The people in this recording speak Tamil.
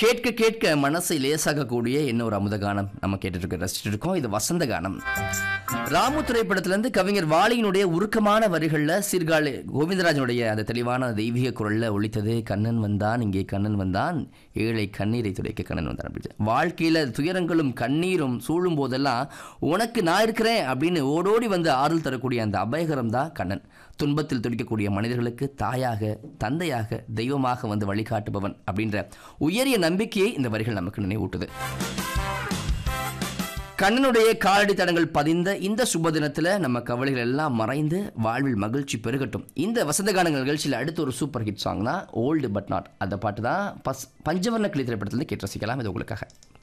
கேட்க கேட்க மனசை லேசாகக்கூடிய இன்னொரு அமுத கானம் நம்ம கேட்டுட்டு இருக்க ரசிச்சுட்டு இருக்கோம் இது வசந்த கானம் ராமு திரைப்படத்திலிருந்து கவிஞர் வாலியினுடைய உருக்கமான வரிகள்ல சீர்காழி கோவிந்தராஜனுடைய அந்த தெளிவான தெய்வீக குரல்ல ஒழித்தது கண்ணன் வந்தான் இங்கே கண்ணன் வந்தான் ஏழை கண்ணீரை துடைக்க கண்ணன் வந்தான் அப்படின்னு வாழ்க்கையில துயரங்களும் கண்ணீரும் சூழும் போதெல்லாம் உனக்கு நான் இருக்கிறேன் அப்படின்னு ஓடோடி வந்து ஆறுதல் தரக்கூடிய அந்த அபயகரம் தான் கண்ணன் துன்பத்தில் துடிக்கக்கூடிய மனிதர்களுக்கு தாயாக தந்தையாக தெய்வமாக வந்து வழிகாட்டுபவன் அப்படின்ற உயரிய நம்பிக்கையை இந்த வரிகள் நமக்கு நினைவூட்டுது கண்ணனுடைய காலடி தடங்கள் பதிந்த இந்த சுப தினத்துல நம்ம கவலைகள் எல்லாம் மறைந்து வாழ்வில் மகிழ்ச்சி பெருகட்டும் இந்த வசந்த கானங்கள் நிகழ்ச்சியில் அடுத்த ஒரு சூப்பர் ஹிட் சாங் தான் ஓல்டு பட் நாட் அந்த பாட்டு தான் பஸ் பஞ்சவர்ண கிளி திரைப்படத்திலிருந்து கேட்டு ரசிக்கலாம் இது உங்களுக்காக